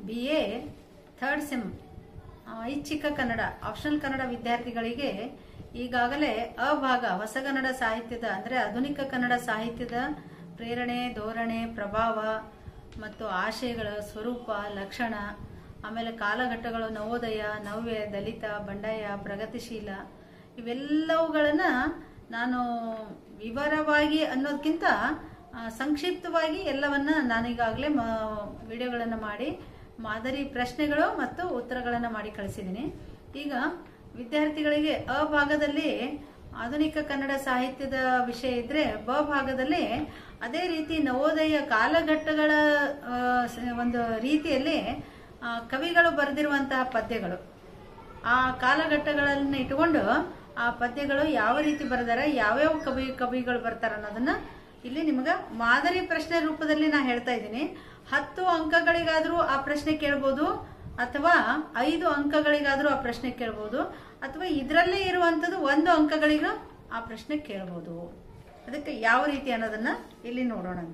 B A third sem ಐಚ್ಛಿಕ Kannada optional Kannada ವಿದ್ಯಾರ್ಥಿಗಳಿಗೆ ಈಗಾಗಲೇ ಅಭಾಗ ಹೊಸಗನ್ನಡ ಸಾಹಿತ್ಯದ ಅಂದರೆ ಆಧುನಿಕ ಕನ್ನಡ ಸಾಹಿತ್ಯದ ಪ್ರೇರಣೆ ಧೋರಣೆ ಪ್ರಭಾವ ಮತ್ತು ಆಶಯಗಳ ಸ್ವರೂಪ ಲಕ್ಷಣ ಆಮೇಲೆ ಕಾಲಘಟ್ಟಗಳು ನವೋದಯ ನವ್ಯ ದಲಿತ ಬಂಡಾಯ ಪ್ರಗತಿಶೀಲ ಇವೆಲ್ಲವುಗಳನ್ನ ನಾನು ವಿವರವಾಗಿ ಅನ್ನೋದಕ್ಕಿಂತ ಆ, ಸಂಕ್ಷಿಪ್ತವಾಗಿ ಎಲ್ಲವನ್ನ ನಾನೀಗಾಗಲೇ ವಿಡಿಯೋಗಳನ್ನು ಮಾಡಿ ಮಾದರಿ ಪ್ರಶ್ನೆಗಳು ಮತ್ತು ಉತ್ತರಗಳನ್ನು ಮಾಡಿ ಕಳಿಸಿದ್ದೀನಿ ಈಗ ವಿದ್ಯಾರ್ಥಿಗಳಿಗೆ ಅ ಭಾಗದಲ್ಲಿ ಆಧುನಿಕ ಕನ್ನಡ ಸಾಹಿತ್ಯದ ವಿಷಯ ಇದ್ರೆ ಬ ಭಾಗದಲ್ಲಿ ಅದೇ ರೀತಿ ನವೋದಯ ಕಾಲಘಟ್ಟಗಳ ಆ, ಸ- ಒಂದು ರೀತಿಯಲ್ಲಿ ಆ, ಕವಿಗಳು ಬರೆದಿರುವಂತಹ ಪದ್ಯಗಳು ಆ ಕಾಲಘಟ್ಟಗಳನ್ನ ಇಟ್ಕೊಂಡು ಆ ಪದ್ಯಗಳು ಯಾವ ರೀತಿ ಬರೆದಾರ ಯಾವ್ಯಾವ ಕವಿ ಕವಿಗಳು ಬರ್ತಾರ ಅನ್ನೋದನ್ನ ಇಲ್ಲಿ ನಿಮಗ ಮಾದರಿ ಪ್ರಶ್ನೆ ರೂಪದಲ್ಲಿ ನಾ ಹೇಳ್ತಾ ಇದ್ದೀನಿ ಹತ್ತು ಅಂಕಗಳಿಗಾದ್ರೂ ಆ ಪ್ರಶ್ನೆ ಕೇಳ್ಬೋದು ಅಥವಾ ಐದು ಅಂಕಗಳಿಗಾದ್ರೂ ಆ ಪ್ರಶ್ನೆ ಕೇಳ್ಬೋದು ಅಥವಾ ಇದರಲ್ಲೇ ಇರುವಂತದ್ದು ಒಂದು ಅಂಕಗಳಿಗೂ ಆ ಪ್ರಶ್ನೆ ಕೇಳ್ಬೋದು ಅದಕ್ಕೆ ಯಾವ ರೀತಿ ಅನ್ನೋದನ್ನ ಇಲ್ಲಿ ನೋಡೋಣ ಅಂತ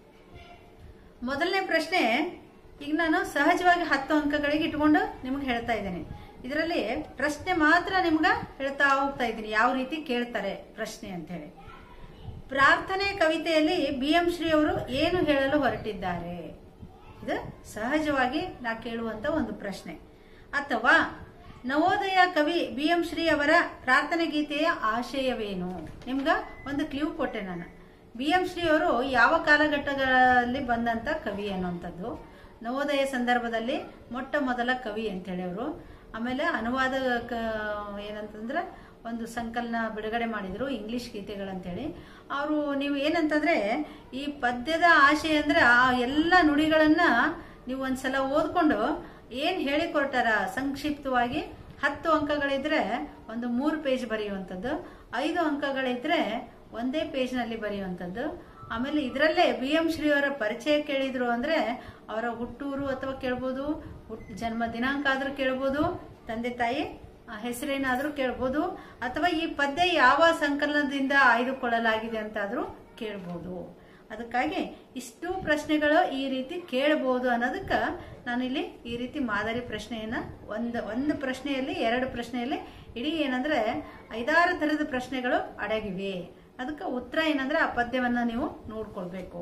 ಮೊದಲನೇ ಪ್ರಶ್ನೆ ಈಗ ನಾನು ಸಹಜವಾಗಿ ಹತ್ತು ಅಂಕಗಳಿಗೆ ಇಟ್ಕೊಂಡು ನಿಮ್ಗೆ ಹೇಳ್ತಾ ಇದ್ದೇನೆ ಇದರಲ್ಲಿ ಪ್ರಶ್ನೆ ಮಾತ್ರ ನಿಮ್ಗೆ ಹೇಳ್ತಾ ಹೋಗ್ತಾ ಇದ್ದೀನಿ ಯಾವ ರೀತಿ ಕೇಳ್ತಾರೆ ಪ್ರಶ್ನೆ ಅಂತ ಹೇಳಿ ಪ್ರಾರ್ಥನೆ ಕವಿತೆಯಲ್ಲಿ ಬಿ ಎಂ ಶ್ರೀ ಅವರು ಏನು ಹೇಳಲು ಹೊರಟಿದ್ದಾರೆ ಇದು ಸಹಜವಾಗಿ ನಾ ಕೇಳುವಂತ ಒಂದು ಪ್ರಶ್ನೆ ಅಥವಾ ನವೋದಯ ಕವಿ ಬಿ ಎಂ ಶ್ರೀ ಅವರ ಪ್ರಾರ್ಥನೆ ಗೀತೆಯ ಆಶಯವೇನು ನಿಮ್ಗ ಒಂದು ಕ್ಲೂ ಕೊಟ್ಟೆ ನಾನು ಬಿ ಎಂ ಶ್ರೀ ಅವರು ಯಾವ ಕಾಲಘಟ್ಟಗಳಲ್ಲಿ ಬಂದಂತ ಕವಿ ಅನ್ನುವಂಥದ್ದು ನವೋದಯ ಸಂದರ್ಭದಲ್ಲಿ ಮೊಟ್ಟ ಮೊದಲ ಕವಿ ಅಂತೇಳಿ ಅವರು ಆಮೇಲೆ ಅನುವಾದ ಕ- ಏನಂತಂದ್ರೆ ಒಂದು ಸಂಕಲನ ಬಿಡುಗಡೆ ಮಾಡಿದ್ರು ಇಂಗ್ಲಿಷ್ ಗೀತೆಗಳಂತೇಳಿ ಅವರು ನೀವು ಏನಂತಂದ್ರೆ ಈ ಪದ್ಯದ ಆಶಯ ಅಂದ್ರೆ ಆ ಎಲ್ಲ ನುಡಿಗಳನ್ನ ನೀವು ಒಂದ್ಸಲ ಓದ್ಕೊಂಡು ಏನ್ ಹೇಳಿಕೊಡ್ತಾರ ಸಂಕ್ಷಿಪ್ತವಾಗಿ ಹತ್ತು ಅಂಕಗಳಿದ್ರೆ ಒಂದು ಮೂರು ಪೇಜ್ ಬರೆಯುವಂಥದ್ದು ಐದು ಅಂಕಗಳಿದ್ರೆ ಒಂದೇ ಪೇಜ್ ನಲ್ಲಿ ಬರೆಯುವಂಥದ್ದು ಆಮೇಲೆ ಇದರಲ್ಲೇ ಬಿ ಎಂ ಶ್ರೀ ಅವರ ಪರಿಚಯ ಕೇಳಿದ್ರು ಅಂದ್ರೆ ಅವರ ಹುಟ್ಟೂರು ಅಥವಾ ಕೇಳ್ಬೋದು ಹುಟ್- ಜನ್ಮ ದಿನಾಂಕ ಆದ್ರೂ ಕೇಳ್ಬೋದು ತಂದೆ ತಾಯಿ ಆ, ಹೆಸರೇನಾದ್ರೂ ಕೇಳ್ಬೋದು ಅಥವಾ ಈ ಪದ್ಯ ಯಾವ ಸಂಕಲನದಿಂದ ಆಯ್ದುಕೊಳ್ಳಲಾಗಿದೆ ಅಂತಾದ್ರೂ ಕೇಳ್ಬೋದು ಅದಕ್ಕಾಗಿ ಇಷ್ಟು ಪ್ರಶ್ನೆಗಳು ಈ ರೀತಿ ಕೇಳಬಹುದು ಅನ್ನೋದಕ್ಕೆ ನಾನಿಲ್ಲಿ ಈ ರೀತಿ ಮಾದರಿ ಪ್ರಶ್ನೆಯನ್ನ ಒಂದು ಒಂದು ಪ್ರಶ್ನೆಯಲ್ಲಿ ಎರಡು ಪ್ರಶ್ನೆಯಲ್ಲಿ ಇಡೀ ಏನಂದ್ರೆ ಐದಾರು ತರದ ಪ್ರಶ್ನೆಗಳು ಅಡಗಿವೆ ಅದಕ್ಕೆ ಉತ್ತರ ಏನಂದ್ರೆ ಆ ಪದ್ಯವನ್ನ ನೀವು ನೋಡ್ಕೊಳ್ಬೇಕು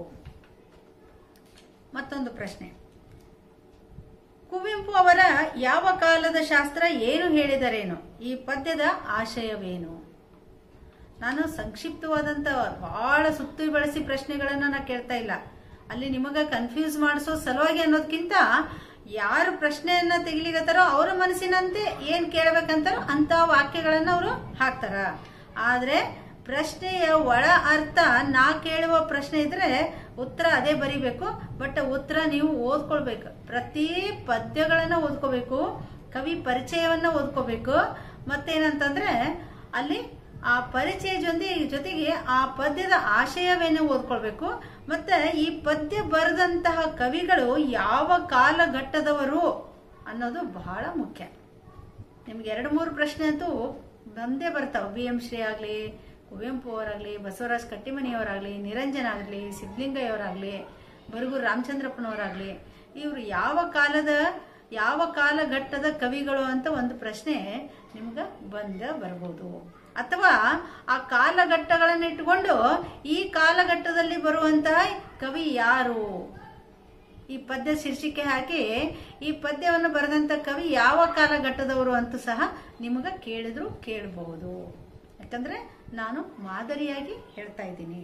ಮತ್ತೊಂದು ಪ್ರಶ್ನೆ ಕುವೆಂಪು ಅವರ ಯಾವ ಕಾಲದ ಶಾಸ್ತ್ರ ಏನು ಹೇಳಿದರೇನು ಈ ಪದ್ಯದ ಆಶಯವೇನು ನಾನು ಸಂಕ್ಷಿಪ್ತವಾದಂತ ಬಹಳ ಸುತ್ತು ಬಳಸಿ ಪ್ರಶ್ನೆಗಳನ್ನ ನಾ ಕೇಳ್ತಾ ಇಲ್ಲ ಅಲ್ಲಿ ನಿಮಗ ಕನ್ಫ್ಯೂಸ್ ಮಾಡಿಸೋ ಸಲುವಾಗಿ ಅನ್ನೋದಕ್ಕಿಂತ ಯಾರು ಪ್ರಶ್ನೆಯನ್ನ ತೆಗಿಲಿಕತ್ತಾರೋ ಅವರ ಮನಸ್ಸಿನಂತೆ ಏನ್ ಕೇಳ್ಬೇಕಂತಾರೋ ಅಂತ ವಾಕ್ಯಗಳನ್ನ ಅವರು ಹಾಕ್ತಾರ ಆದ್ರೆ ಪ್ರಶ್ನೆಯ ಒಳ ಅರ್ಥ ನಾ ಕೇಳುವ ಪ್ರಶ್ನೆ ಇದ್ರೆ ಉತ್ತರ ಅದೇ ಬರಿಬೇಕು ಬಟ್ ಉತ್ತರ ನೀವು ಓದ್ಕೊಳ್ಬೇಕು ಪ್ರತಿ ಪದ್ಯಗಳನ್ನ ಓದ್ಕೋಬೇಕು ಕವಿ ಪರಿಚಯವನ್ನ ಓದ್ಕೋಬೇಕು ಮತ್ತೇನಂತಂದ್ರೆ ಅಲ್ಲಿ ಆ ಪರಿಚಯ ಜೊತೆ ಜೊತೆಗೆ ಆ ಪದ್ಯದ ಆಶಯವೇನು ಓದ್ಕೊಳ್ಬೇಕು ಮತ್ತೆ ಈ ಪದ್ಯ ಬರೆದಂತಹ ಕವಿಗಳು ಯಾವ ಕಾಲಘಟ್ಟದವರು ಅನ್ನೋದು ಬಹಳ ಮುಖ್ಯ ನಿಮ್ಗೆ ಎರಡು ಮೂರು ಪ್ರಶ್ನೆ ಅಂತೂ ಬಂದೇ ಬರ್ತಾವ ಬಿ ಎಂ ಶ್ರೀ ಆಗ್ಲಿ ಕುವೆಂಪು ಅವರಾಗ್ಲಿ ಬಸವರಾಜ್ ಕಟ್ಟಿಮನಿಯವರಾಗ್ಲಿ ನಿರಂಜನ್ ಆಗ್ಲಿ ಸಿದ್ಲಿಂಗಯ್ಯವರಾಗ್ಲಿ ಬರಗೂರು ರಾಮಚಂದ್ರಪ್ಪನವರಾಗ್ಲಿ ಇವರು ಯಾವ ಕಾಲದ ಯಾವ ಕಾಲಘಟ್ಟದ ಕವಿಗಳು ಅಂತ ಒಂದು ಪ್ರಶ್ನೆ ನಿಮ್ಗ ಬಂದ ಬರ್ಬೋದು ಅಥವಾ ಆ ಕಾಲಘಟ್ಟಗಳನ್ನ ಇಟ್ಕೊಂಡು ಈ ಕಾಲಘಟ್ಟದಲ್ಲಿ ಬರುವಂತಹ ಕವಿ ಯಾರು ಈ ಪದ್ಯ ಶೀರ್ಷಿಕೆ ಹಾಕಿ ಈ ಪದ್ಯವನ್ನು ಬರೆದಂತ ಕವಿ ಯಾವ ಕಾಲಘಟ್ಟದವರು ಅಂತೂ ಸಹ ನಿಮಗ ಕೇಳಿದ್ರು ಕೇಳಬಹುದು ಯಾಕಂದ್ರೆ ನಾನು ಮಾದರಿಯಾಗಿ ಹೇಳ್ತಾ ಇದ್ದೀನಿ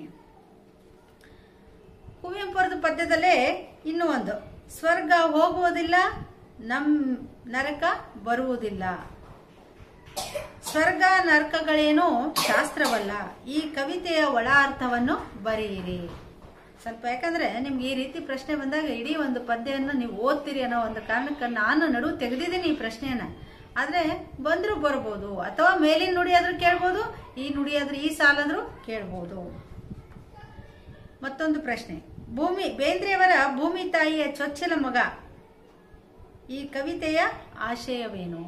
ಕುವೆಂಪು ಅವರದ ಪದ್ಯದಲ್ಲೇ ಇನ್ನೂ ಒಂದು ಸ್ವರ್ಗ ಹೋಗುವುದಿಲ್ಲ ನಮ್ ನರಕ ಬರುವುದಿಲ್ಲ ಸ್ವರ್ಗ ನರಕಗಳೇನು ಶಾಸ್ತ್ರವಲ್ಲ ಈ ಕವಿತೆಯ ಒಳ ಅರ್ಥವನ್ನು ಬರೆಯಿರಿ ಸ್ವಲ್ಪ ಯಾಕಂದ್ರೆ ನಿಮ್ಗೆ ಈ ರೀತಿ ಪ್ರಶ್ನೆ ಬಂದಾಗ ಇಡೀ ಒಂದು ಪದ್ಯವನ್ನು ನೀವು ಓದ್ತೀರಿ ಅನ್ನೋ ಒಂದು ಕಾರಣಕ್ಕೆ ನಾನು ನಡು ತೆಗೆದಿದ್ದೀನಿ ಈ ಪ್ರಶ್ನೆಯನ್ನ ಆದ್ರೆ ಬಂದ್ರು ಬರ್ಬೋದು ಅಥವಾ ಮೇಲಿನ ನುಡಿ ಆದ್ರೂ ಕೇಳ್ಬೋದು ಈ ನುಡಿ ಆದ್ರೂ ಈ ಸಾಲಾದ್ರೂ ಕೇಳ್ಬೋದು ಮತ್ತೊಂದು ಪ್ರಶ್ನೆ ಭೂಮಿ ಬೇಂದ್ರೆಯವರ ಭೂಮಿ ತಾಯಿಯ ಚೊಚ್ಚಲ ಮಗ ಈ ಕವಿತೆಯ ಆಶಯವೇನು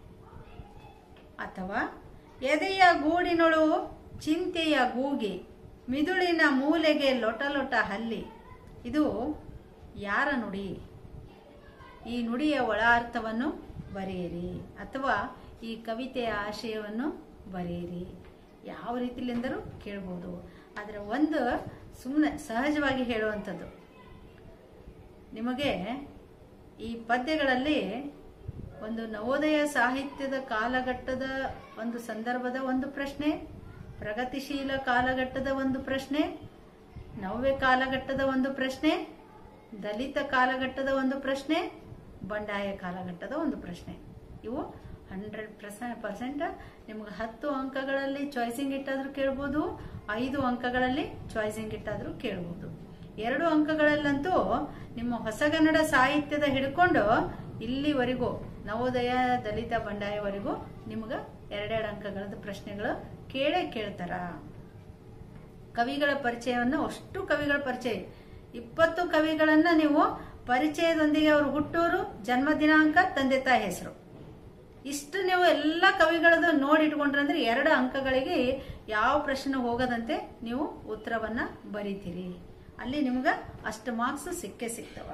ಅಥವಾ ಎದೆಯ ಗೂಡಿನೊಳು ಚಿಂತೆಯ ಗೂಗಿ ಮಿದುಳಿನ ಮೂಲೆಗೆ ಲೊಟ ಲೊಟ ಹಲ್ಲಿ ಇದು ಯಾರ ನುಡಿ ಈ ನುಡಿಯ ಒಳ ಅರ್ಥವನ್ನು ಬರೆಯಿರಿ ಅಥವಾ ಈ ಕವಿತೆಯ ಆಶಯವನ್ನು ಬರೆಯಿರಿ ಯಾವ ರೀತಿಲಿಂದರೂ ಕೇಳ್ಬೋದು ಆದರೆ ಒಂದು ಸುಮ್ಮನೆ ಸಹಜವಾಗಿ ಹೇಳುವಂಥದ್ದು ನಿಮಗೆ ಈ ಪದ್ಯಗಳಲ್ಲಿ ಒಂದು ನವೋದಯ ಸಾಹಿತ್ಯದ ಕಾಲಘಟ್ಟದ ಒಂದು ಸಂದರ್ಭದ ಒಂದು ಪ್ರಶ್ನೆ ಪ್ರಗತಿಶೀಲ ಕಾಲಘಟ್ಟದ ಒಂದು ಪ್ರಶ್ನೆ ನವ್ಯ ಕಾಲಘಟ್ಟದ ಒಂದು ಪ್ರಶ್ನೆ ದಲಿತ ಕಾಲಘಟ್ಟದ ಒಂದು ಪ್ರಶ್ನೆ ಬಂಡಾಯ ಕಾಲಘಟ್ಟದ ಒಂದು ಪ್ರಶ್ನೆ ಇವು ಹಂಡ್ರೆಡ್ ಪರ್ಸೆಂಟ್ ಪರ್ಸೆಂಟ್ ನಿಮ್ಗೆ ಹತ್ತು ಅಂಕಗಳಲ್ಲಿ ಚಾಯ್ಸಿಂಗ್ ಇಟ್ಟಾದ್ರೂ ಕೇಳ್ಬೋದು ಐದು ಅಂಕಗಳಲ್ಲಿ ಚಾಯ್ಸಿಂಗ್ ಇಟ್ಟಾದ್ರೂ ಕೇಳ್ಬೋದು ಎರಡು ಅಂಕಗಳಲ್ಲಂತೂ ನಿಮ್ಮ ಹೊಸಗನ್ನಡ ಸಾಹಿತ್ಯದ ಹಿಡ್ಕೊಂಡು ಇಲ್ಲಿವರೆಗೂ ನವೋದಯ ದಲಿತ ಬಂಡಾಯವರೆಗೂ ನಿಮ್ಗೆ ಎರಡೆರಡು ಅಂಕಗಳದ ಪ್ರಶ್ನೆಗಳು ಕೇಳೇ ಕೇಳ್ತಾರ ಕವಿಗಳ ಪರಿಚಯವನ್ನು ಅಷ್ಟು ಕವಿಗಳ ಪರಿಚಯ ಇಪ್ಪತ್ತು ಕವಿಗಳನ್ನ ನೀವು ಪರಿಚಯದೊಂದಿಗೆ ಅವರು ಹುಟ್ಟೂರು ಜನ್ಮ ದಿನಾಂಕ ತಂದೆ ತಾಯಿ ಹೆಸರು ಇಷ್ಟು ನೀವು ಎಲ್ಲ ಕವಿಗಳದ್ದು ನೋಡಿ ಇಟ್ಕೊಂಡ್ರಂದ್ರೆ ಎರಡು ಅಂಕಗಳಿಗೆ ಯಾವ ಪ್ರಶ್ನೆ ಹೋಗದಂತೆ ನೀವು ಉತ್ತರವನ್ನ ಬರೀತೀರಿ ಅಲ್ಲಿ ನಿಮ್ಗ ಅಷ್ಟು ಮಾರ್ಕ್ಸ್ ಸಿಕ್ಕೇ ಸಿಗ್ತವ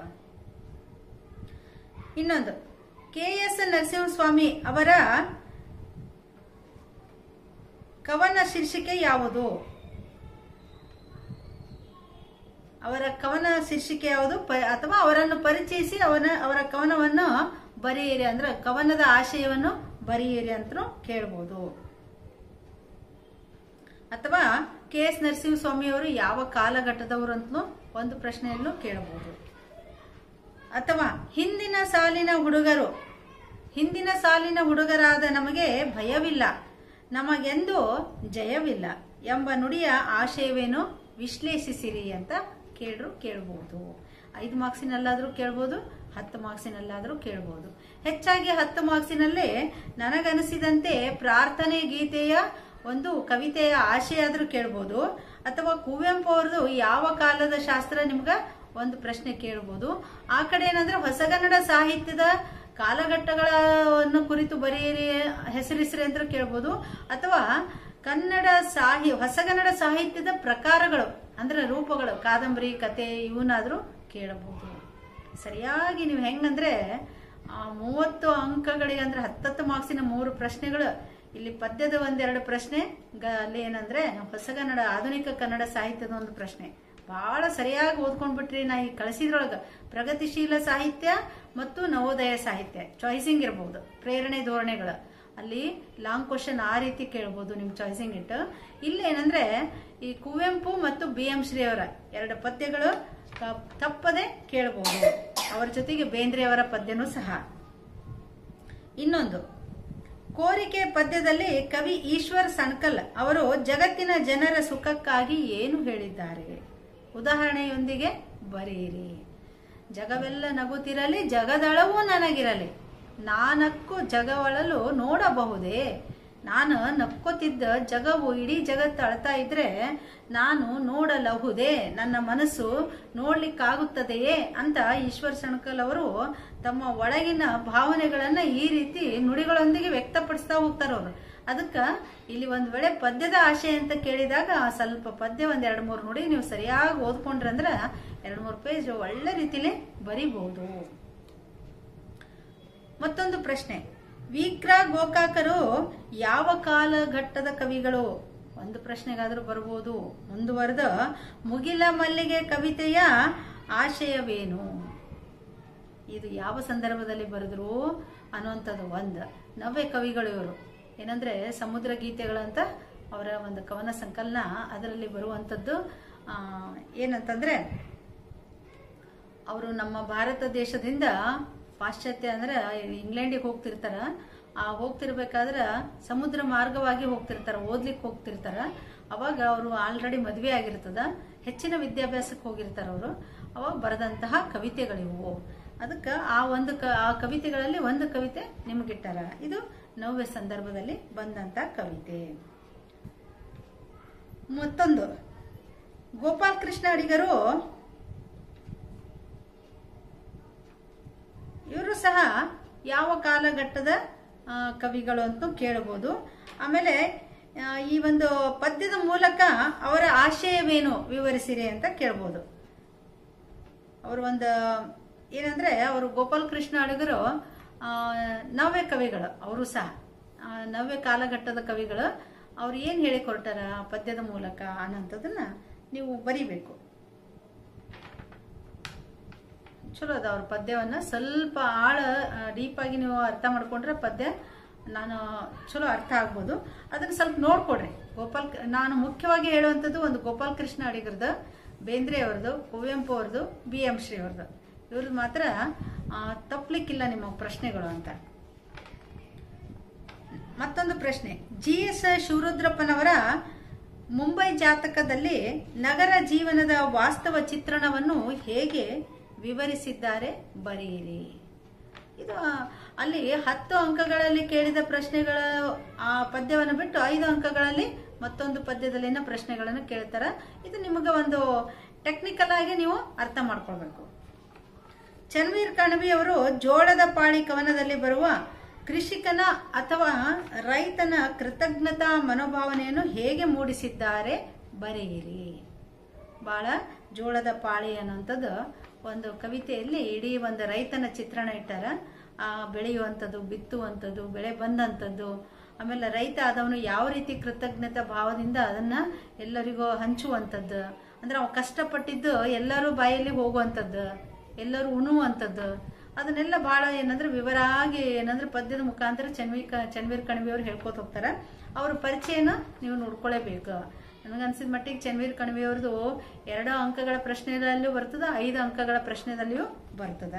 ಇನ್ನೊಂದು ಕೆ ಎಸ್ ನರಸಿಂಹಸ್ವಾಮಿ ಅವರ ಕವನ ಶೀರ್ಷಿಕೆ ಯಾವುದು ಅವರ ಕವನ ಶೀರ್ಷಿಕೆ ಯಾವುದು ಪ- ಅಥವಾ ಅವರನ್ನು ಪರಿಚಯಿಸಿ ಅವನ ಅವರ ಕವನವನ್ನು ಬರೆಯಿರಿ ಅಂದ್ರೆ ಕವನದ ಆಶಯವನ್ನು ಬರೆಯಿರಿ ಅಂತಲೂ ಕೇಳ್ಬೋದು ಅಥವಾ ಕೆ ಎಸ್ ನರಸಿಂಹಸ್ವಾಮಿ ಅವರು ಯಾವ ಕಾಲಘಟ್ಟದವರು ಅಂತಲೂ ಒಂದು ಪ್ರಶ್ನೆಯಲ್ಲೂ ಕೇಳಬಹುದು ಅಥವಾ ಹಿಂದಿನ ಸಾಲಿನ ಹುಡುಗರು ಹಿಂದಿನ ಸಾಲಿನ ಹುಡುಗರಾದ ನಮಗೆ ಭಯವಿಲ್ಲ ನಮಗೆಂದು ಜಯವಿಲ್ಲ ಎಂಬ ನುಡಿಯ ಆಶಯವೇನು ವಿಶ್ಲೇಷಿಸಿರಿ ಅಂತ ಕೇಳ್ರು ಕೇಳಬಹುದು ಐದು ಮಾರ್ಕ್ಸಿನಲ್ಲಾದ್ರೂ ಕೇಳ್ಬೋದು ಹತ್ತು ಮಾರ್ಕ್ಸಿನಲ್ಲಾದ್ರೂ ಕೇಳ್ಬೋದು ಹೆಚ್ಚಾಗಿ ಹತ್ತು ಮಾರ್ಕ್ಸಿನಲ್ಲಿ ನನಗನಿಸಿದಂತೆ ಪ್ರಾರ್ಥನೆ ಗೀತೆಯ ಒಂದು ಕವಿತೆಯ ಆಶಯ ಆದ್ರೂ ಕೇಳ್ಬೋದು ಅಥವಾ ಕುವೆಂಪು ಅವ್ರದ್ದು ಯಾವ ಕಾಲದ ಶಾಸ್ತ್ರ ನಿಮ್ಗ ಒಂದು ಪ್ರಶ್ನೆ ಕೇಳ್ಬೋದು ಆ ಕಡೆ ಏನಂದ್ರೆ ಹೊಸಗನ್ನಡ ಸಾಹಿತ್ಯದ ಕಾಲಘಟ್ಟಗಳನ್ನು ಕುರಿತು ಬರೆಯಿರಿ ಹೆಸರಿಸ್ರಿ ಅಂತ ಕೇಳ್ಬೋದು ಅಥವಾ ಕನ್ನಡ ಸಾಹಿ ಹೊಸಗನ್ನಡ ಸಾಹಿತ್ಯದ ಪ್ರಕಾರಗಳು ಅಂದ್ರೆ ರೂಪಗಳು ಕಾದಂಬರಿ ಕತೆ ಇವನ್ನಾದ್ರೂ ಕೇಳಬಹುದು ಸರಿಯಾಗಿ ನೀವು ಹೆಂಗಂದ್ರೆ ಆ ಮೂವತ್ತು ಅಂಕಗಳಿಗೆ ಅಂದ್ರೆ ಹತ್ತತ್ತು ಮಾರ್ಕ್ಸಿನ ಮೂರು ಪ್ರಶ್ನೆಗಳು ಇಲ್ಲಿ ಪದ್ಯದ ಒಂದೆರಡು ಪ್ರಶ್ನೆ ಗ- ಅಲ್ಲಿ ಏನಂದ್ರೆ ಹೊಸಗನ್ನಡ ಆಧುನಿಕ ಕನ್ನಡ ಸಾಹಿತ್ಯದ ಒಂದು ಪ್ರಶ್ನೆ ಬಹಳ ಸರಿಯಾಗಿ ಓದ್ಕೊಂಡ್ಬಿಟ್ರಿ ನಾ ಈ ಕಳಿಸಿದ್ರೊಳಗ ಪ್ರಗತಿಶೀಲ ಸಾಹಿತ್ಯ ಮತ್ತು ನವೋದಯ ಸಾಹಿತ್ಯ ಚಾಯ್ಸಿಂಗ್ ಇರಬಹುದು ಪ್ರೇರಣೆ ಧೋರಣೆಗಳು ಅಲ್ಲಿ ಲಾಂಗ್ ಕ್ವಶನ್ ಆ ರೀತಿ ಕೇಳ್ಬೋದು ನಿಮ್ ಚಾಯ್ಸಿಂಗ್ ಇಟ್ಟು ಇಲ್ಲಿ ಏನಂದ್ರೆ ಈ ಕುವೆಂಪು ಮತ್ತು ಬಿ ಎಂ ಶ್ರೀ ಅವರ ಎರಡು ಪದ್ಯಗಳು ಕ- ತಪ್ಪದೆ ಕೇಳಬಹುದು ಅವರ ಜೊತೆಗೆ ಬೇಂದ್ರೆ ಅವರ ಪದ್ಯನೂ ಸಹ ಇನ್ನೊಂದು ಕೋರಿಕೆ ಪದ್ಯದಲ್ಲಿ ಕವಿ ಈಶ್ವರ್ ಸಣ್ಕಲ್ ಅವರು ಜಗತ್ತಿನ ಜನರ ಸುಖಕ್ಕಾಗಿ ಏನು ಹೇಳಿದ್ದಾರೆ ಉದಾಹರಣೆಯೊಂದಿಗೆ ಬರೆಯಿರಿ ಜಗವೆಲ್ಲ ನಗುತ್ತಿರಲಿ ಜಗದಳವೂ ನನಗಿರಲಿ ನಾನಕ್ಕು ಜಗವಳಲು ನೋಡಬಹುದೇ ನಾನು ನಕ್ಕೋತಿದ್ದ ಜಗವು ಇಡೀ ಜಗತ್ತು ಅಳ್ತಾ ಇದ್ರೆ ನಾನು ನೋಡಲಹುದೇ ನನ್ನ ಮನಸ್ಸು ನೋಡ್ಲಿಕ್ಕಾಗುತ್ತದೆಯೇ ಅಂತ ಈಶ್ವರ್ ಸಣ್ಕಲ್ ಅವರು ತಮ್ಮ ಒಳಗಿನ ಭಾವನೆಗಳನ್ನ ಈ ರೀತಿ ನುಡಿಗಳೊಂದಿಗೆ ವ್ಯಕ್ತಪಡಿಸ್ತಾ ಹೋಗ್ತಾರ ಅವರು ಅದಕ್ಕ ಇಲ್ಲಿ ಒಂದ್ ವೇಳೆ ಪದ್ಯದ ಆಶಯ ಅಂತ ಕೇಳಿದಾಗ ಆ ಸ್ವಲ್ಪ ಪದ್ಯ ಒಂದ್ ಎರಡ್ ಮೂರು ನುಡಿ ನೀವು ಸರಿಯಾಗಿ ಓದ್ಕೊಂಡ್ರಂದ್ರ ಎರಡ್ ಮೂರು ಪೇಜ್ ಒಳ್ಳೆ ರೀತಿಲಿ ಬರಿಬಹುದು ಮತ್ತೊಂದು ಪ್ರಶ್ನೆ ವಿಕ್ರ ಗೋಕಾಕರು ಯಾವ ಕಾಲಘಟ್ಟದ ಕವಿಗಳು ಒಂದು ಪ್ರಶ್ನೆಗಾದ್ರೂ ಬರ್ಬೋದು ಮುಂದುವರೆದ ಮುಗಿಲ ಮಲ್ಲಿಗೆ ಕವಿತೆಯ ಆಶಯವೇನು ಇದು ಯಾವ ಸಂದರ್ಭದಲ್ಲಿ ಬರೆದ್ರು ಅನ್ನುವಂಥದ್ದು ಒಂದು ನವ್ಯ ಕವಿಗಳು ಇವರು ಏನಂದ್ರೆ ಸಮುದ್ರ ಗೀತೆಗಳಂತ ಅವರ ಒಂದು ಕವನ ಸಂಕಲನ ಅದರಲ್ಲಿ ಬರುವಂಥದ್ದು ಆ, ಏನಂತಂದ್ರೆ ಅವರು ನಮ್ಮ ಭಾರತ ದೇಶದಿಂದ ಪಾಶ್ಚಾತ್ಯ ಅಂದ್ರೆ ಇಂಗ್ಲೆಂಡಿಗೆ ಹೋಗ್ತಿರ್ತಾರ ಆ ಹೋಗ್ತಿರ್ಬೇಕಾದ್ರ ಸಮುದ್ರ ಮಾರ್ಗವಾಗಿ ಹೋಗ್ತಿರ್ತಾರ ಓದ್ಲಿಕ್ಕೆ ಹೋಗ್ತಿರ್ತಾರ ಅವಾಗ ಅವರು ಆಲ್ರೆಡಿ ಮದುವೆ ಆಗಿರ್ತದ ಹೆಚ್ಚಿನ ವಿದ್ಯಾಭ್ಯಾಸಕ್ಕೆ ಹೋಗಿರ್ತಾರ ಅವರು ಅವಾಗ ಬರೆದಂತಹ ಕವಿತೆಗಳಿವು ಅದಕ್ಕೆ ಆ ಒಂದು ಕ ಆ ಕವಿತೆಗಳಲ್ಲಿ ಒಂದು ಕವಿತೆ ನಿಮಗಿಟ್ಟಾರ ಇದು ನವ್ಯ ಸಂದರ್ಭದಲ್ಲಿ ಬಂದಂತ ಕವಿತೆ ಮತ್ತೊಂದು ಗೋಪಾಲ್ ಕೃಷ್ಣ ಅಡಿಗರು ಇವರು ಸಹ ಯಾವ ಕಾಲಘಟ್ಟದ ಆ, ಕವಿಗಳು ಅಂತ ಕೇಳಬಹುದು ಆಮೇಲೆ ಆ, ಈ ಒಂದು ಪದ್ಯದ ಮೂಲಕ ಅವರ ಆಶಯವೇನು ವಿವರಿಸಿರಿ ಅಂತ ಕೇಳ್ಬೋದು ಅವರು ಒಂದು ಏನಂದ್ರೆ ಅವರು ಗೋಪಾಲ್ ಕೃಷ್ಣ ಅಡಿಗರು ಆ, ನವ್ಯ ಕವಿಗಳು ಅವರು ಸಹ ಆ, ನವ್ಯ ಕಾಲಘಟ್ಟದ ಕವಿಗಳು ಅವ್ರು ಏನ್ ಹೇಳಿಕೊಡ್ತಾರ ಪದ್ಯದ ಮೂಲಕ ಅನ್ನೋಂಥದ್ದನ್ನ ನೀವು ಬರಿಬೇಕು ಚಲೋ ಅದ ಅವ್ರ ಪದ್ಯವನ್ನ ಸ್ವಲ್ಪ ಆಳ ಡೀಪ್ ಆಗಿ ನೀವು ಅರ್ಥ ಮಾಡ್ಕೊಂಡ್ರೆ ಪದ್ಯ ನಾನು ಚಲೋ ಅರ್ಥ ಆಗ್ಬೋದು ಅದನ್ನ ಸ್ವಲ್ಪ ನೋಡ್ಕೊಡ್ರಿ ಗೋಪಾಲ್ ಕ- ನಾನು ಮುಖ್ಯವಾಗಿ ಹೇಳುವಂಥದ್ದು ಒಂದು ಗೋಪಾಲ್ ಕೃಷ್ಣ ಅಡಿಗರ್ದು ಬೇಂದ್ರೆ ಅವ್ರದ್ದು ಕುವೆಂಪು ಅವ್ರದ್ದು ಬಿ ಎಂ ಶ್ರೀ ಅವ್ರದ್ದು ಇವ್ರದ್ದು ಮಾತ್ರ ಆ, ತಪ್ಪಲಿಕ್ಕಿಲ್ಲ ನಿಮ್ಮ ಪ್ರಶ್ನೆಗಳು ಅಂತ ಮತ್ತೊಂದು ಪ್ರಶ್ನೆ ಜಿ ಎಸ್ ಶಿವರುದ್ರಪ್ಪನವರ ಮುಂಬೈ ಜಾತಕದಲ್ಲಿ ನಗರ ಜೀವನದ ವಾಸ್ತವ ಚಿತ್ರಣವನ್ನು ಹೇಗೆ ವಿವರಿಸಿದ್ದಾರೆ ಬರೆಯಿರಿ ಇದು ಆ, ಅಲ್ಲಿ ಹತ್ತು ಅಂಕಗಳಲ್ಲಿ ಕೇಳಿದ ಪ್ರಶ್ನೆಗಳ ಆ ಪದ್ಯವನ್ನು ಬಿಟ್ಟು ಐದು ಅಂಕಗಳಲ್ಲಿ ಮತ್ತೊಂದು ಪದ್ಯದಲ್ಲಿನ ಪ್ರಶ್ನೆಗಳನ್ನು ಕೇಳ್ತಾರ ಇದು ನಿಮಗೆ ಒಂದು ಟೆಕ್ನಿಕಲ್ ಆಗಿ ನೀವು ಅರ್ಥ ಮಾಡ್ಕೊಳ್ಬೇಕು ಚನ್ವೀರ್ ಕಣವಿ ಅವರು ಜೋಳದ ಪಾಳಿ ಕವನದಲ್ಲಿ ಬರುವ ಕೃಷಿಕನ ಅಥವಾ ರೈತನ ಕೃತಜ್ಞತಾ ಮನೋಭಾವನೆಯನ್ನು ಹೇಗೆ ಮೂಡಿಸಿದ್ದಾರೆ ಬರೆಯಿರಿ ಬಹಳ ಜೋಳದ ಪಾಳಿ ಅನ್ನುವಂಥದ್ದು ಒಂದು ಕವಿತೆಯಲ್ಲಿ ಇಡೀ ಒಂದು ರೈತನ ಚಿತ್ರಣ ಇಟ್ಟಾರ ಆ ಬೆಳೆಯುವಂಥದ್ದು ಬಿತ್ತುವಂಥದ್ದು ಬೆಳೆ ಬಂದಂಥದ್ದು ಆಮೇಲೆ ರೈತ ಆದವನು ಯಾವ ರೀತಿ ಕೃತಜ್ಞತಾ ಭಾವದಿಂದ ಅದನ್ನ ಎಲ್ಲರಿಗೂ ಹಂಚುವಂಥದ್ದು ಅಂದ್ರೆ ಅವ ಕಷ್ಟಪಟ್ಟಿದ್ದು ಎಲ್ಲರೂ ಬಾಯಲ್ಲಿ ಹೋಗುವಂಥದ್ದು ಎಲ್ಲರೂ ಉಣುವಂಥದ್ದು ಅದನ್ನೆಲ್ಲ ಬಹಳ ಏನಂದ್ರೆ ವಿವರಾಗಿ ಏನಂದ್ರೆ ಪದ್ಯದ ಮುಖಾಂತರ ಚನ್ವಿ ಚನ್ವೀರ್ ಕಣಿವಿ ಅವ್ರು ಹೇಳ್ಕೊತ ಹೋಗ್ತಾರ ಅವ್ರ ಪರಿಚಯನ ನೀವು ನೋಡ್ಕೊಳ್ಳೇಬೇಕು ನನಗನ್ಸಿದ ಮಟ್ಟಿಗೆ ಚನ್ವೀರ್ ಕಣಿವಿ ಅವ್ರದ್ದು ಎರಡು ಅಂಕಗಳ ಪ್ರಶ್ನೆದಲ್ಲಿಯೂ ಬರ್ತದ ಐದು ಅಂಕಗಳ ಪ್ರಶ್ನೆದಲ್ಲಿಯೂ ಬರ್ತದ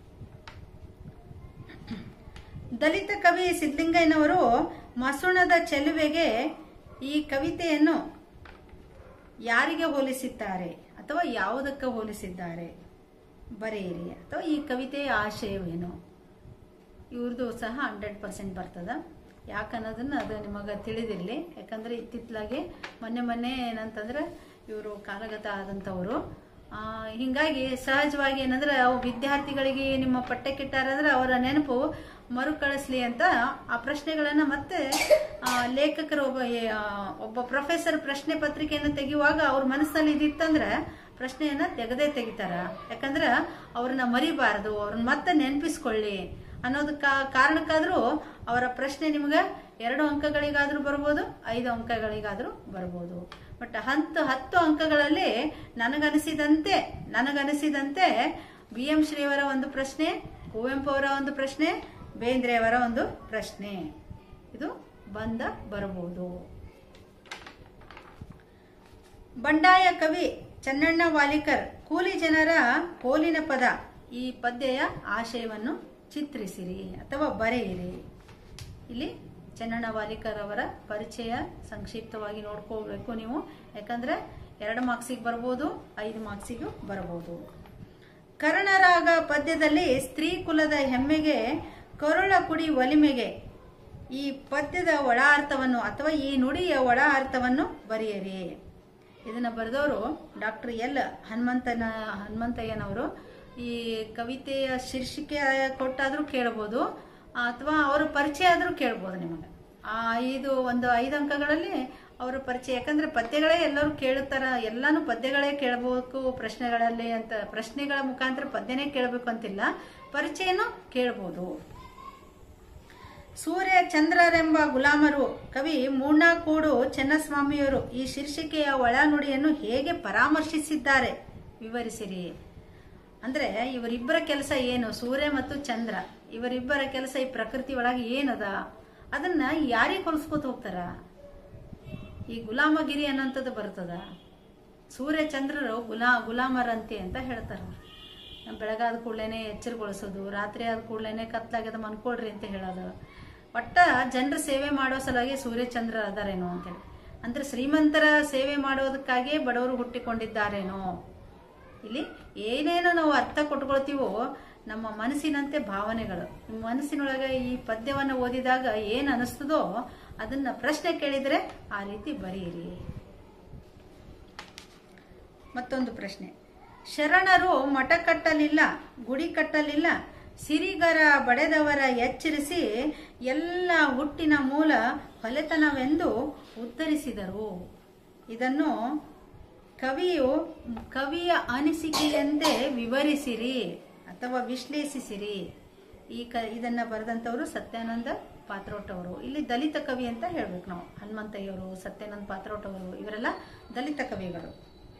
ದಲಿತ ಕವಿ ಸಿದ್ಲಿಂಗಯ್ಯನವರು ಮಸುಣದ ಚೆಲುವೆಗೆ ಈ ಕವಿತೆಯನ್ನು ಯಾರಿಗೆ ಹೋಲಿಸಿದ್ದಾರೆ ಅಥವಾ ಯಾವುದಕ್ಕೆ ಹೋಲಿಸಿದ್ದಾರೆ ಬರೆಯಿರಿ ಅಥವಾ ಈ ಕವಿತೆಯ ಆಶಯವೇನು ಇವ್ರದ್ದು ಸಹ ಹಂಡ್ರೆಡ್ ಪರ್ಸೆಂಟ್ ಬರ್ತದ ಯಾಕನ್ನೋದನ್ನ ಅದು ನಿಮಗೆ ತಿಳಿದಿರಲಿ ಯಾಕಂದ್ರೆ ಇತ್ತಿತ್ತಲಾಗೆ ಮೊನ್ನೆ ಮೊನ್ನೆ ಏನಂತಂದ್ರೆ ಇವರು ಕಾಲಗತ ಆದಂಥವ್ರು ಆ, ಹಿಂಗಾಗಿ ಸಹಜವಾಗಿ ಏನಂದ್ರೆ ಅವು ವಿದ್ಯಾರ್ಥಿಗಳಿಗೆ ನಿಮ್ಮ ಪಠ್ಯಕ್ಕಿಟ್ಟಾರಂದ್ರೆ ಅವರ ನೆನಪು ಮರುಕಳಿಸ್ಲಿ ಅಂತ ಆ ಪ್ರಶ್ನೆಗಳನ್ನ ಮತ್ತೆ ಆ, ಲೇಖಕರು ಒಬ್ಬ ಏ- ಆ, ಒಬ್ಬ ಪ್ರೊಫೆಸರ್ ಪ್ರಶ್ನೆ ಪತ್ರಿಕೆಯನ್ನು ತೆಗೆಯುವಾಗ ಅವ್ರ ಮನಸ್ಸಲ್ಲಿ ಇದಿತ್ತಂದ್ರೆ ಪ್ರಶ್ನೆಯನ್ನ ತೆಗೆದೇ ತೆಗಿತಾರ ಯಾಕಂದ್ರೆ ಅವ್ರನ್ನ ಮರಿಬಾರದು ಅವ್ರನ್ನ ಮತ್ತೆ ನೆನಪಿಸ್ಕೊಳ್ಳಿ ಅನ್ನೋದಕ್ಕ ಕಾರಣಕ್ಕಾದ್ರೂ ಅವರ ಪ್ರಶ್ನೆ ನಿಮ್ಗೆ ಎರಡು ಅಂಕಗಳಿಗಾದ್ರೂ ಬರ್ಬೋದು ಐದು ಅಂಕಗಳಿಗಾದ್ರೂ ಬರ್ಬೋದು ಬಟ್ ಹತ್ತು ಹತ್ತು ಅಂಕಗಳಲ್ಲಿ ನನಗನಿಸಿದಂತೆ ನನಗನಿಸಿದಂತೆ ಬಿ ಎಂ ಶ್ರೀಯವರ ಒಂದು ಪ್ರಶ್ನೆ ಕುವೆಂಪು ಅವರ ಒಂದು ಪ್ರಶ್ನೆ ಬೇಂದ್ರೆ ಅವರ ಒಂದು ಪ್ರಶ್ನೆ ಇದು ಬಂದ ಬರಬಹುದು ಬಂಡಾಯ ಕವಿ ಚನ್ನಣ್ಣ ವಾಲಿಕರ್ ಕೂಲಿ ಜನರ ಪೋಲಿನ ಪದ ಈ ಪದ್ಯೆಯ ಆಶಯವನ್ನು ಚಿತ್ರಿಸಿರಿ ಅಥವಾ ಬರೆಯಿರಿ ಇಲ್ಲಿ ಚನ್ನಣ್ಣ ವಾಲಿಕರ್ ಅವರ ಪರಿಚಯ ಸಂಕ್ಷಿಪ್ತವಾಗಿ ನೋಡ್ಕೋಬೇಕು ನೀವು ಯಾಕಂದ್ರೆ ಎರಡು ಮಾರ್ಕ್ಸಿಗೆ ಬರ್ಬೋದು ಐದು ಮಾರ್ಕ್ಸಿಗೂ ಬರಬಹುದು ಕರ್ಣರಾಗ ಪದ್ಯದಲ್ಲಿ ಸ್ತ್ರೀ ಕುಲದ ಹೆಮ್ಮೆಗೆ ಕರುಳ ಕುಡಿ ಒಲಿಮೆಗೆ ಈ ಪದ್ಯದ ಒಳ ಅರ್ಥವನ್ನು ಅಥವಾ ಈ ನುಡಿಯ ಒಳ ಅರ್ಥವನ್ನು ಬರೆಯಿರಿ ಇದನ್ನ ಬರೆದವರು ಡಾಕ್ಟರ್ ಎಲ್ ಹನುಮಂತನ ಹನುಮಂತಯ್ಯನವರು ಈ ಕವಿತೆಯ ಶೀರ್ಷಿಕೆ ಕೊಟ್ಟಾದ್ರೂ ಕೇಳಬಹುದು ಅಥವಾ ಅವರ ಪರಿಚಯ ಆದ್ರೂ ಕೇಳ್ಬೋದು ನಿಮಗೆ ಆ ಐದು ಒಂದು ಐದು ಅಂಕಗಳಲ್ಲಿ ಅವರ ಪರಿಚಯ ಯಾಕಂದ್ರೆ ಪದ್ಯಗಳೇ ಎಲ್ಲರೂ ಕೇಳುತ್ತಾರ ಎಲ್ಲಾನು ಪದ್ಯಗಳೇ ಕೇಳಬೇಕು ಪ್ರಶ್ನೆಗಳಲ್ಲಿ ಅಂತ ಪ್ರಶ್ನೆಗಳ ಮುಖಾಂತರ ಪದ್ಯನೇ ಕೇಳಬೇಕು ಅಂತಿಲ್ಲ ಪರಿಚಯನೂ ಕೇಳ್ಬೋದು ಸೂರ್ಯ ಚಂದ್ರರೆಂಬ ಗುಲಾಮರು ಕವಿ ಮೂರ್ನಾಕೋಡು ಚೆನ್ನಸ್ವಾಮಿಯವರು ಈ ಶೀರ್ಷಿಕೆಯ ಒಳನುಡಿಯನ್ನು ಹೇಗೆ ಪರಾಮರ್ಶಿಸಿದ್ದಾರೆ ವಿವರಿಸಿರಿ ಅಂದ್ರೆ ಇವರಿಬ್ಬರ ಕೆಲಸ ಏನು ಸೂರ್ಯ ಮತ್ತು ಚಂದ್ರ ಇವರಿಬ್ಬರ ಕೆಲಸ ಈ ಪ್ರಕೃತಿ ಒಳಗೆ ಏನದ ಅದನ್ನ ಯಾರಿಗೆ ಹೊಲಿಸ್ಕೊತ ಹೋಗ್ತಾರ ಈ ಗುಲಾಮಗಿರಿ ಅನ್ನೋಂಥದ್ದು ಬರ್ತದ ಸೂರ್ಯ ಚಂದ್ರರು ಗುಲಾ ಗುಲಾಮರಂತೆ ಅಂತ ಹೇಳ್ತಾರ ಬೆಳಗಾದ ಕೂಡಲೇ ಎಚ್ಚರಗೊಳಿಸೋದು ರಾತ್ರಿ ಆದ ಕೂಡಲೇ ಕತ್ಲಾಗ್ಯದ ಮನ್ಕೊಳ್ರಿ ಅಂತ ಹೇಳೋದು ಒಟ್ಟ ಜನರ ಸೇವೆ ಮಾಡೋ ಸಲುವಾಗಿ ಸೂರ್ಯಚಂದ್ರ ಅದಾರೇನೋ ಅಂತೇಳಿ ಅಂದ್ರೆ ಶ್ರೀಮಂತರ ಸೇವೆ ಮಾಡೋದಕ್ಕಾಗಿ ಬಡವರು ಹುಟ್ಟಿಕೊಂಡಿದ್ದಾರೇನೋ ಇಲ್ಲಿ ಏನೇನೋ ನಾವು ಅರ್ಥ ಕೊಟ್ಕೊಳ್ತೀವೋ ನಮ್ಮ ಮನಸ್ಸಿನಂತೆ ಭಾವನೆಗಳು ನಿಮ್ಮ ಮನಸ್ಸಿನೊಳಗೆ ಈ ಪದ್ಯವನ್ನು ಓದಿದಾಗ ಏನ್ ಅನಿಸ್ತದೋ ಅದನ್ನ ಪ್ರಶ್ನೆ ಕೇಳಿದ್ರೆ ಆ ರೀತಿ ಬರೆಯಿರಿ ಮತ್ತೊಂದು ಪ್ರಶ್ನೆ ಶರಣರು ಮಠ ಕಟ್ಟಲಿಲ್ಲ ಗುಡಿ ಕಟ್ಟಲಿಲ್ಲ ಸಿರಿಗರ ಬಡೆದವರ ಎಚ್ಚರಿಸಿ ಎಲ್ಲ ಹುಟ್ಟಿನ ಮೂಲ ಹೊಲೆತನವೆಂದು ಉತ್ತರಿಸಿದರು ಇದನ್ನು ಕವಿಯು ಕವಿಯ ಅನಿಸಿಕೆಯಂತೆ ವಿವರಿಸಿರಿ ಅಥವಾ ವಿಶ್ಲೇಷಿಸಿರಿ ಈ ಕ ಇದನ್ನ ಬರೆದಂಥವರು ಸತ್ಯಾನಂದ ಪಾತ್ರೋಟ್ ಅವರು ಇಲ್ಲಿ ದಲಿತ ಕವಿ ಅಂತ ಹೇಳ್ಬೇಕು ನಾವು ಹನುಮಂತಯ್ಯವರು ಸತ್ಯಾನಂದ ಪಾತ್ರೋಟ್ ಅವರು ಇವರೆಲ್ಲ ದಲಿತ ಕವಿಗಳು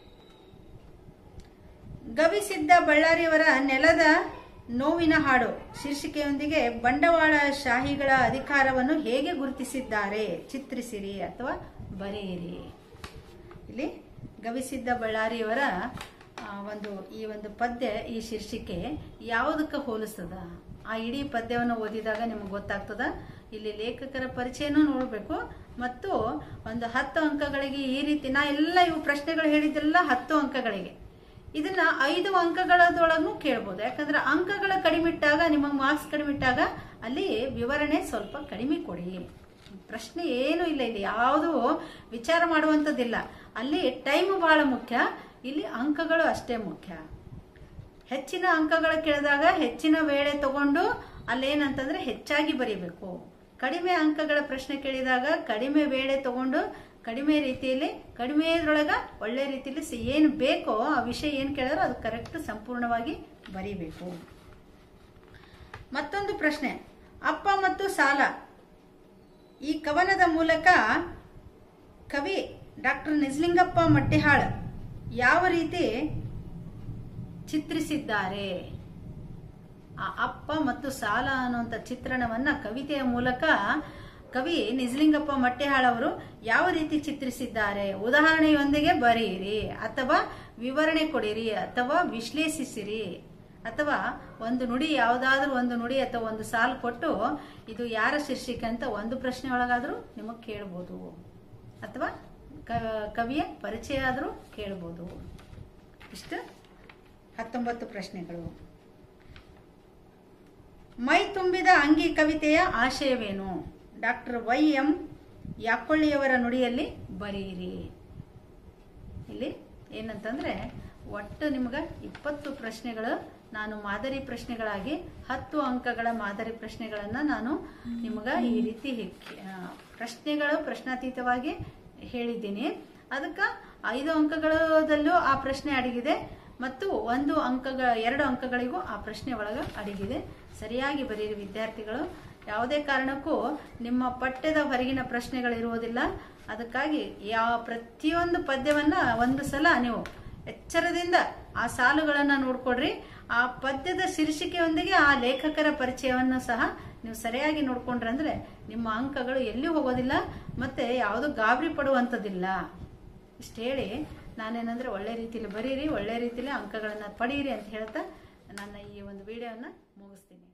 ಗವಿಸಿದ್ದ ಬಳ್ಳಾರಿಯವರ ನೆಲದ ನೋವಿನ ಹಾಡು ಶೀರ್ಷಿಕೆಯೊಂದಿಗೆ ಬಂಡವಾಳ ಶಾಹಿಗಳ ಅಧಿಕಾರವನ್ನು ಹೇಗೆ ಗುರುತಿಸಿದ್ದಾರೆ ಚಿತ್ರಿಸಿರಿ ಅಥವಾ ಬರೆಯಿರಿ ಇಲ್ಲಿ ಗವಿಸಿದ್ದ ಬಳ್ಳಾರಿಯವರ ಆ, ಒಂದು ಈ ಒಂದು ಪದ್ಯ ಈ ಶೀರ್ಷಿಕೆ ಯಾವುದಕ್ಕೆ ಹೋಲಿಸ್ತದ ಆ ಇಡೀ ಪದ್ಯವನ್ನು ಓದಿದಾಗ ನಿಮ್ಗೆ ಗೊತ್ತಾಗ್ತದ ಇಲ್ಲಿ ಲೇಖಕರ ಪರಿಚಯನೂ ನೋಡಬೇಕು ಮತ್ತು ಒಂದು ಹತ್ತು ಅಂಕಗಳಿಗೆ ಈ ರೀತಿ ನಾ ಎಲ್ಲ ಇವು ಪ್ರಶ್ನೆಗಳು ಹೇಳಿದ್ದೆಲ್ಲ ಹತ್ತು ಅಂಕಗಳಿಗೆ ಇದನ್ನ ಐದು ಅಂಕಗಳದೊಳಗೂ ಕೇಳ್ಬೋದು ಯಾಕಂದ್ರೆ ಅಂಕಗಳ ಕಡಿಮೆ ಇಟ್ಟಾಗ ನಿಮಗೆ ಮಾರ್ಕ್ಸ್ ಕಡಿಮೆ ಇಟ್ಟಾಗ ಅಲ್ಲಿ ವಿವರಣೆ ಸ್ವಲ್ಪ ಕಡಿಮೆ ಕೊಡಿ ಪ್ರಶ್ನೆ ಏನು ಇಲ್ಲ ಇಲ್ಲಿ ಯಾವುದು ವಿಚಾರ ಮಾಡುವಂಥದ್ದಿಲ್ಲ ಅಲ್ಲಿ ಟೈಮ್ ಬಹಳ ಮುಖ್ಯ ಇಲ್ಲಿ ಅಂಕಗಳು ಅಷ್ಟೇ ಮುಖ್ಯ ಹೆಚ್ಚಿನ ಅಂಕಗಳು ಕೇಳಿದಾಗ ಹೆಚ್ಚಿನ ವೇಳೆ ತಗೊಂಡು ಅಲ್ಲೇನಂತಂದ್ರೆ ಹೆಚ್ಚಾಗಿ ಬರೀಬೇಕು ಕಡಿಮೆ ಅಂಕಗಳ ಪ್ರಶ್ನೆ ಕೇಳಿದಾಗ ಕಡಿಮೆ ವೇಳೆ ತಗೊಂಡು ಕಡಿಮೆ ರೀತಿಯಲ್ಲಿ ಕಡಿಮೆ ಇದ್ರೊಳಗ ಒಳ್ಳೆ ರೀತಿಯಲ್ಲಿ ಸ- ಏನು ಬೇಕೋ ಆ ವಿಷಯ ಏನು ಕೇಳಿದ್ರೆ ಅದು ಕರೆಕ್ಟ್ ಸಂಪೂರ್ಣವಾಗಿ ಬರೀಬೇಕು ಮತ್ತೊಂದು ಪ್ರಶ್ನೆ ಅಪ್ಪ ಮತ್ತು ಸಾಲ ಈ ಕವನದ ಮೂಲಕ ಕವಿ ಡಾಕ್ಟರ್ ನಿಜಲಿಂಗಪ್ಪ ಮಟ್ಟಿಹಾಳ್ ಯಾವ ರೀತಿ ಚಿತ್ರಿಸಿದ್ದಾರೆ ಆ ಅಪ್ಪ ಮತ್ತು ಸಾಲ ಅನ್ನುವಂಥ ಚಿತ್ರಣವನ್ನ ಕವಿತೆಯ ಮೂಲಕ ಕವಿ ನಿಜಲಿಂಗಪ್ಪ ಮಟ್ಟಿಹಾಳ್ ಅವರು ಯಾವ ರೀತಿ ಚಿತ್ರಿಸಿದ್ದಾರೆ ಉದಾಹರಣೆಯೊಂದಿಗೆ ಬರೆಯಿರಿ ಅಥವಾ ವಿವರಣೆ ಕೊಡಿರಿ ಅಥವಾ ವಿಶ್ಲೇಷಿಸಿರಿ ಅಥವಾ ಒಂದು ನುಡಿ ಯಾವುದಾದ್ರೂ ಒಂದು ನುಡಿ ಅಥವಾ ಒಂದು ಸಾಲು ಕೊಟ್ಟು ಇದು ಯಾರ ಶೀರ್ಷಿಕೆ ಅಂತ ಒಂದು ಪ್ರಶ್ನೆ ಒಳಗಾದ್ರೂ ನಿಮಗೆ ಕೇಳ್ಬೋದು ಅಥವಾ ಕ- ಕವಿಯ ಪರಿಚಯ ಆದರೂ ಕೇಳ್ಬೋದು ಇಷ್ಟು ಹತ್ತೊಂಬತ್ತು ಪ್ರಶ್ನೆಗಳು ಮೈ ತುಂಬಿದ ಅಂಗಿ ಕವಿತೆಯ ಆಶಯವೇನು ಡಾಕ್ಟರ್ ವೈ ಎಂ ಯಾಕೊಳ್ಳಿಯವರ ನುಡಿಯಲ್ಲಿ ಬರೆಯಿರಿ ಇಲ್ಲಿ ಏನಂತಂದ್ರೆ ಒಟ್ಟು ನಿಮ್ಗೆ ಇಪ್ಪತ್ತು ಪ್ರಶ್ನೆಗಳು ನಾನು ಮಾದರಿ ಪ್ರಶ್ನೆಗಳಾಗಿ ಹತ್ತು ಅಂಕಗಳ ಮಾದರಿ ಪ್ರಶ್ನೆಗಳನ್ನ ನಾನು ನಿಮ್ಗೆ ಈ ರೀತಿ ಹಿ- ಆ, ಪ್ರಶ್ನೆಗಳು ಪ್ರಶ್ನಾತೀತವಾಗಿ ಹೇಳಿದ್ದೀನಿ ಅದಕ್ಕೆ ಐದು ಅಂಕಗಳದಲ್ಲೂ ಆ ಪ್ರಶ್ನೆ ಅಡಗಿದೆ ಮತ್ತು ಒಂದು ಅಂಕಗಳ ಎರಡು ಅಂಕಗಳಿಗೂ ಆ ಪ್ರಶ್ನೆ ಒಳಗೆ ಅಡಗಿದೆ ಸರಿಯಾಗಿ ಬರೀರಿ ವಿದ್ಯಾರ್ಥಿಗಳು ಯಾವುದೇ ಕಾರಣಕ್ಕೂ ನಿಮ್ಮ ಪಠ್ಯದ ಹೊರಗಿನ ಪ್ರಶ್ನೆಗಳಿರುವುದಿಲ್ಲ ಅದಕ್ಕಾಗಿ ಯಾವ ಪ್ರತಿಯೊಂದು ಪದ್ಯವನ್ನ ಒಂದು ಸಲ ನೀವು ಎಚ್ಚರದಿಂದ ಆ ಸಾಲುಗಳನ್ನ ನೋಡ್ಕೊಡ್ರಿ ಆ ಪದ್ಯದ ಶೀರ್ಷಿಕೆಯೊಂದಿಗೆ ಆ ಲೇಖಕರ ಪರಿಚಯವನ್ನು ಸಹ ನೀವು ಸರಿಯಾಗಿ ನೋಡ್ಕೊಂಡ್ರೆ ಅಂದ್ರೆ ನಿಮ್ಮ ಅಂಕಗಳು ಎಲ್ಲಿ ಹೋಗೋದಿಲ್ಲ ಮತ್ತೆ ಯಾವುದು ಗಾಬರಿ ಪಡುವಂಥದ್ದಿಲ್ಲ ಇಷ್ಟು ಹೇಳಿ ನಾನೇನಂದ್ರೆ ಒಳ್ಳೆ ರೀತಿಯಲ್ಲಿ ಬರೀರಿ ಒಳ್ಳೆ ರೀತಿಯಲ್ಲಿ ಅಂಕಗಳನ್ನ ಪಡೀರಿ ಅಂತ ಹೇಳ್ತಾ ನನ್ನ ಈ ಒಂದು ವಿಡಿಯೋನ ಮುಗಿಸ್ತೀನಿ